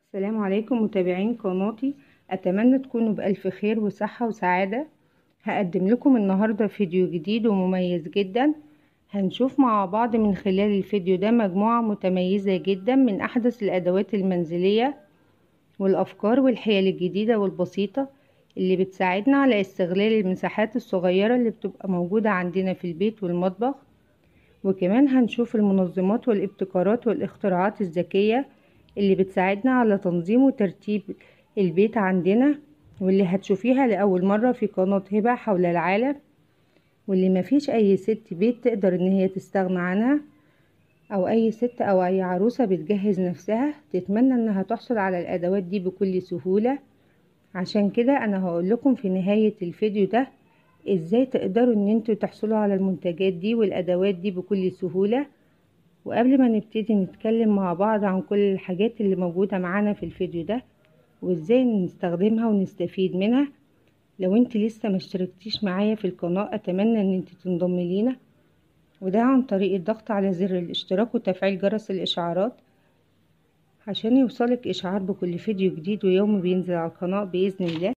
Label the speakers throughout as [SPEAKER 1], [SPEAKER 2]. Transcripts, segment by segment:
[SPEAKER 1] السلام عليكم متابعين قناتي اتمنى تكونوا بالف خير وصحة وسعادة هقدم لكم النهاردة فيديو جديد ومميز جدا هنشوف مع بعض من خلال الفيديو ده مجموعة متميزة جدا من احدث الادوات المنزلية والافكار والحيل الجديدة والبسيطة اللي بتساعدنا على استغلال المساحات الصغيرة اللي بتبقى موجودة عندنا في البيت والمطبخ وكمان هنشوف المنظمات والابتكارات والاختراعات الذكية اللي بتساعدنا على تنظيم وترتيب البيت عندنا واللي هتشوفيها لأول مرة في قناة هبة حول العالم واللي مفيش أي ست بيت تقدر إن هي تستغنى عنها أو أي ست أو أي عروسة بتجهز نفسها تتمنى إنها تحصل على الأدوات دي بكل سهولة عشان كده أنا هقول لكم في نهاية الفيديو ده ازاي تقدروا ان انتوا تحصلوا على المنتجات دي والادوات دي بكل سهولة وقبل ما نبتدي نتكلم مع بعض عن كل الحاجات اللي موجودة معانا في الفيديو ده وازاي نستخدمها ونستفيد منها لو انت لسه ما اشتركتيش معايا في القناة اتمنى ان انت تنضمي لينا وده عن طريق الضغط على زر الاشتراك وتفعيل جرس الاشعارات عشان يوصلك اشعار بكل فيديو جديد ويوم بينزل على القناة باذن الله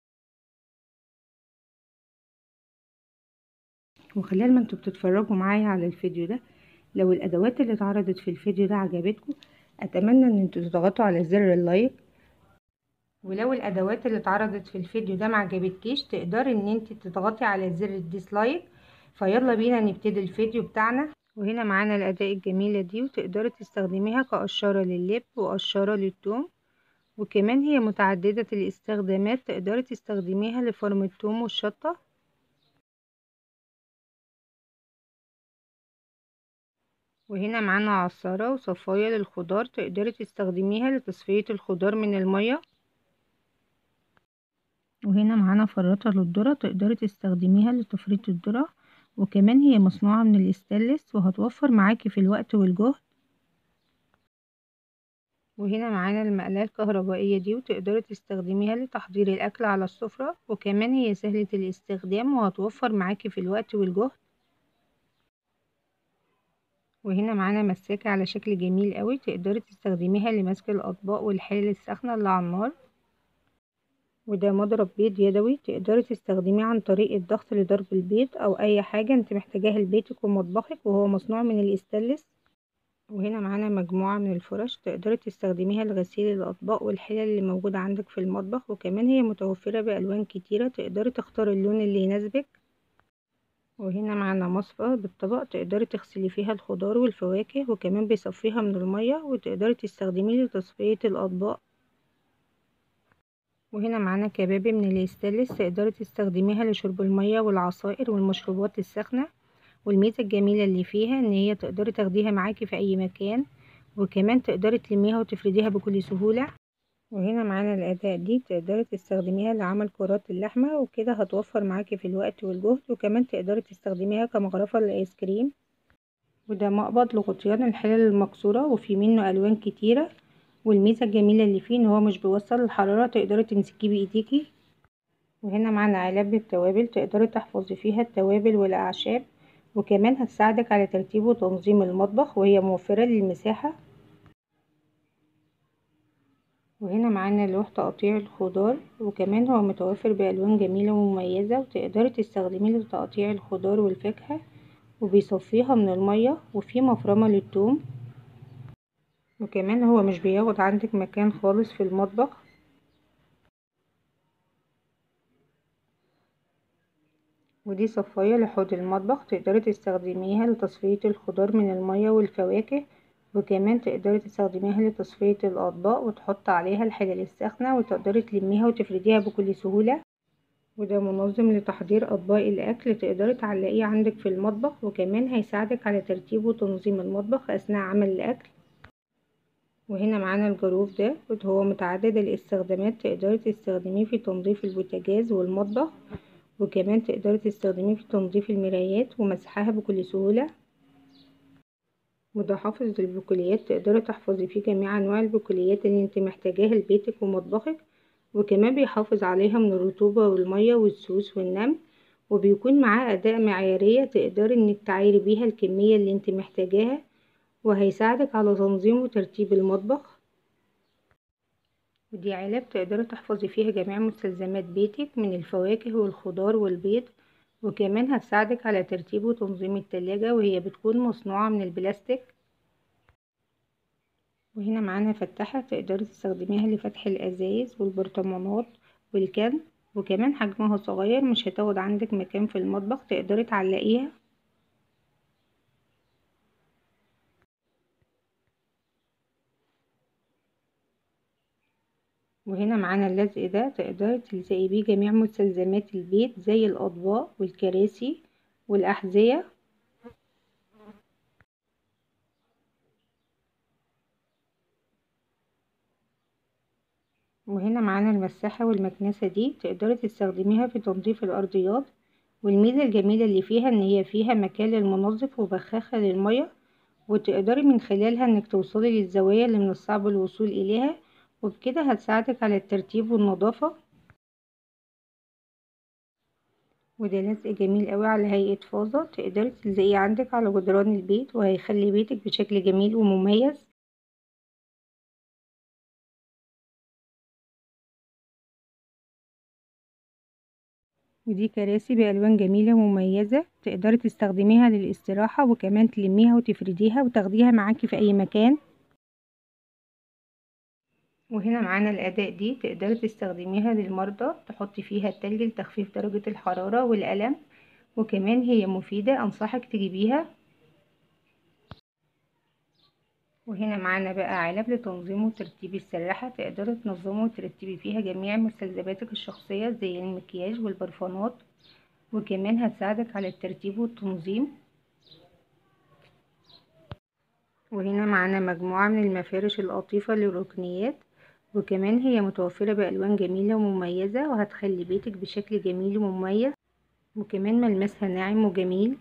[SPEAKER 1] وخلال ما انتوا بتتفرجوا معايا على الفيديو ده لو الادوات اللي اتعرضت في الفيديو ده عجبتكم اتمنى ان انتوا تضغطوا على زر اللايك ولو الادوات اللي اتعرضت في الفيديو ده معجبتكيش تقدري ان انت تضغطي على زر الديسلايك فيلا بينا نبتدي الفيديو بتاعنا وهنا معانا الاداة الجميلة دي وتقدري تستخدميها كقشارة لللب وقشارة للثوم وكمان هي متعددة الاستخدامات تقدري تستخدميها لفرم الثوم والشطة وهنا معانا عصارة وصفاية للخضار تقدري تستخدميها لتصفية الخضار من المية وهنا معانا فرطة للذرة تقدري تستخدميها لتفريط الذرة وكمان هي مصنوعة من الاستانلس وهتوفر معاكي في الوقت والجهد وهنا معانا المقلاة الكهربائية دي وتقدري تستخدميها لتحضير الأكل على السفرة وكمان هي سهلة الاستخدام وهتوفر معاكي في الوقت والجهد وهنا معانا مساكة على شكل جميل قوي تقدري تستخدميها لمسك الاطباق والحلل الساخنة اللي على النار وده مضرب بيض يدوي تقدري تستخدميه عن طريق الضغط لضرب البيض او اي حاجة انت محتاجاها لبيتك ومطبخك وهو مصنوع من الاستانلس وهنا معانا مجموعة من الفرش تقدري تستخدميها لغسيل الاطباق والحلل اللي موجودة عندك في المطبخ وكمان هي متوفرة بالوان كتيرة تقدري تختاري اللون اللي يناسبك وهنا معانا مصفى بالطبق تقدري تغسلي فيها الخضار والفواكه وكمان بيصفيها من المية وتقدري تستخدميه لتصفية الأطباق وهنا معانا كبابي من الاستانلس تقدري تستخدميها لشرب المية والعصائر والمشروبات الساخنة والميزة الجميلة اللي فيها ان هي تقدري تاخديها معاكي في اي مكان وكمان تقدري تلميها وتفرديها بكل سهولة وهنا معانا الأداة دي تقدري تستخدميها لعمل كرات اللحمة وكده هتوفر معاكي في الوقت والجهد وكمان تقدري تستخدميها كمغرفة للآيس كريم وده مقبض لغطيان الحلل المكسورة وفي منه ألوان كتيرة والميزة الجميلة اللي فيه ان هو مش بيوصل الحرارة تقدري تمسكيه بايديكي وهنا معانا علب التوابل تقدري تحفظي فيها التوابل والأعشاب وكمان هتساعدك على ترتيب وتنظيم المطبخ وهي موفرة للمساحة وهنا معانا لوح تقطيع الخضار وكمان هو متوفر بألوان جميلة ومميزة وتقدري تستخدميه لتقطيع الخضار والفاكهة وبيصفيها من المية وفي مفرمة للثوم وكمان هو مش بياخد عندك مكان خالص في المطبخ ودي صفاية لحوض المطبخ تقدري تستخدميها لتصفية الخضار من المية والفواكه وكمان تقدري تستخدميها لتصفية الأطباق وتحط عليها الحلل الساخنة وتقدري تلميها وتفرديها بكل سهولة وده منظم لتحضير أطباق الأكل تقدري تعلقيه عندك في المطبخ وكمان هيساعدك على ترتيب وتنظيم المطبخ أثناء عمل الأكل وهنا معانا الجاروف ده هو متعدد الاستخدامات تقدري تستخدميه في تنظيف البوتاجاز والمطبخ وكمان تقدري تستخدميه في تنظيف المرايات ومسحها بكل سهولة وده حافظ للبقوليات تقدري تحفظي فيه جميع انواع البقوليات اللي انت محتاجاها لبيتك ومطبخك وكمان بيحافظ عليها من الرطوبة والمية والسوس والنمل وبيكون معاه اداة معيارية تقدري انك تعايري بيها الكمية اللي انت محتاجاها وهيساعدك على تنظيم وترتيب المطبخ ودي علب تقدري تحفظي فيها جميع مستلزمات بيتك من الفواكه والخضار والبيض وكمان هتساعدك على ترتيب وتنظيم التلاجة وهي بتكون مصنوعة من البلاستيك وهنا معانا فتحة تقدري تستخدميها لفتح الازايز والبرطمانات والكن وكمان حجمها صغير مش هتاخد عندك مكان في المطبخ تقدري تعلقيها وهنا معانا اللزق ده تقدري تلزقي بيه جميع مستلزمات البيت زي الاطباق والكراسي والاحذية وهنا معانا المساحة والمكنسة دي تقدري تستخدميها في تنظيف الارضيات والميزة الجميلة اللي فيها ان هي فيها مكان للمنظف وبخاخة للمية وتقدري من خلالها انك توصلي للزوايا اللي من الصعب الوصول اليها وبكده هتساعدك على الترتيب والنظافة وده لزق جميل قوي على هيئة فازة تقدري تلزقيه عندك على جدران البيت وهيخلي بيتك بشكل جميل ومميز ودي كراسي بألوان جميلة ومميزة تقدري تستخدميها للاستراحة وكمان تلميها وتفرديها وتاخديها معاكي في أي مكان وهنا معانا الأداة دي تقدري تستخدميها للمرضى تحطي فيها التلج لتخفيف درجة الحرارة والألم وكمان هي مفيدة أنصحك تجيبيها وهنا معانا بقى علب لتنظيم وترتيب السراحة تقدري تنظمي وترتبي فيها جميع مستلزماتك الشخصية زي المكياج والبرفانات وكمان هتساعدك على الترتيب والتنظيم وهنا معانا مجموعة من المفارش القطيفة للركنيات وكمان هي متوفرة بألوان جميلة ومميزة وهتخلي بيتك بشكل جميل ومميز وكمان ملمسها ناعم وجميل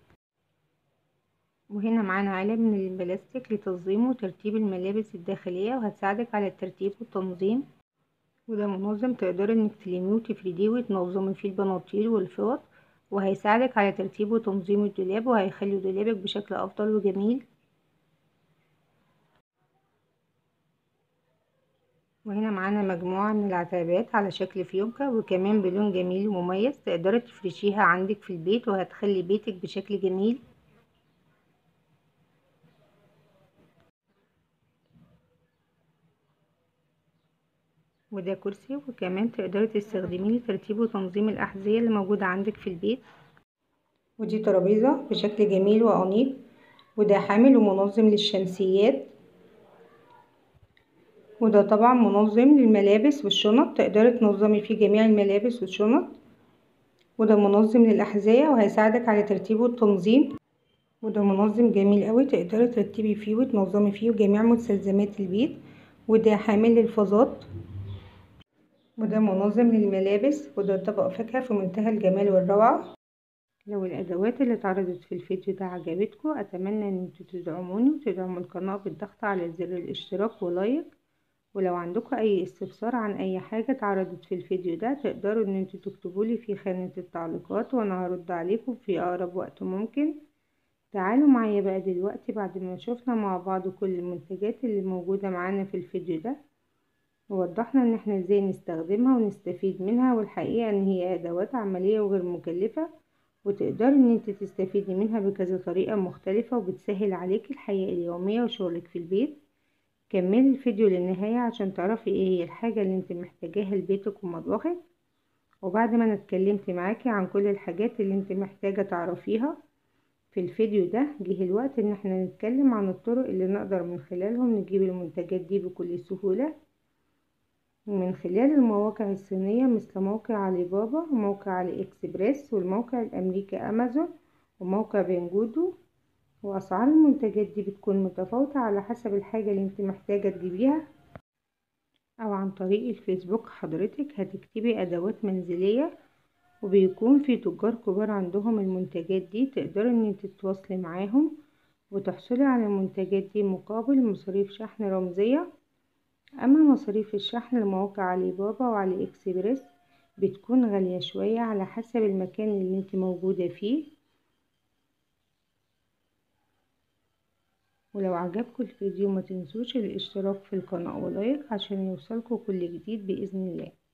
[SPEAKER 1] وهنا معانا علب من البلاستيك لتنظيم وترتيب الملابس الداخلية وهتساعدك على الترتيب والتنظيم وده منظم تقدري انك تلميه وتفرديه وتنظمي فيه البناطيل والفوط وهيساعدك على ترتيب وتنظيم الدولاب وهيخلي دولابك بشكل افضل وجميل وهنا معانا مجموعة من العتبات على شكل فيونكة وكمان بلون جميل ومميز تقدري تفرشيها عندك في البيت وهتخلي بيتك بشكل جميل وده كرسي وكمان تقدري تستخدميه لترتيب وتنظيم الأحذية اللي موجودة عندك في البيت ودي ترابيزة بشكل جميل وأنيق وده حامل ومنظم للشمسيات وده طبعا منظم للملابس والشنط تقدري تنظمي فيه جميع الملابس والشنط وده منظم للأحذية وهيساعدك على ترتيب والتنظيم وده منظم جميل قوي تقدري ترتبي فيه وتنظمي فيه جميع مستلزمات البيت وده حامل للفازات وده منظم للملابس وده طبق فاكهة في منتهى الجمال والروعة لو الأدوات اللي اتعرضت في الفيديو ده عجبتكم أتمنى ان انتوا تدعموني وتدعموا القناة بالضغط على زر الاشتراك ولايك ولو عندكم اي استفسار عن اي حاجة اتعرضت في الفيديو ده تقدروا ان انتوا تكتبولي في خانة التعليقات وانا هرد عليكم في اقرب وقت ممكن تعالوا معايا بقى دلوقتي بعد ما شفنا مع بعض كل المنتجات اللي موجودة معانا في الفيديو ده ووضحنا ان احنا ازاي نستخدمها ونستفيد منها والحقيقة ان هي ادوات عملية وغير مكلفة وتقدري ان انت تستفيدي منها بكذا طريقة مختلفة وبتسهل عليك الحياة اليومية وشغلك في البيت كملي الفيديو للنهاية عشان تعرفي ايه هي الحاجة اللي انت محتاجاها لبيتك ومطبخك وبعد ما انا اتكلمت معاكي عن كل الحاجات اللي انت محتاجة تعرفيها في الفيديو ده جه الوقت ان احنا نتكلم عن الطرق اللي نقدر من خلالهم نجيب المنتجات دي بكل سهولة من خلال المواقع الصينية مثل موقع علي بابا وموقع علي اكسبريس والموقع الامريكي امازون وموقع بنجودو واسعار المنتجات دي بتكون متفاوتة على حسب الحاجة اللي انت محتاجة تجيبيها او عن طريق الفيسبوك حضرتك هتكتبي ادوات منزلية وبيكون في تجار كبار عندهم المنتجات دي تقدري ان انت تتواصلي معاهم وتحصلي على المنتجات دي مقابل مصاريف شحن رمزية اما مصاريف الشحن لمواقع علي بابا وعلي اكسبريس بتكون غالية شوية على حسب المكان اللي انت موجودة فيه ولو عجبكم الفيديو ما تنسوش الاشتراك في القناة ولايك عشان يوصلكم كل جديد بإذن الله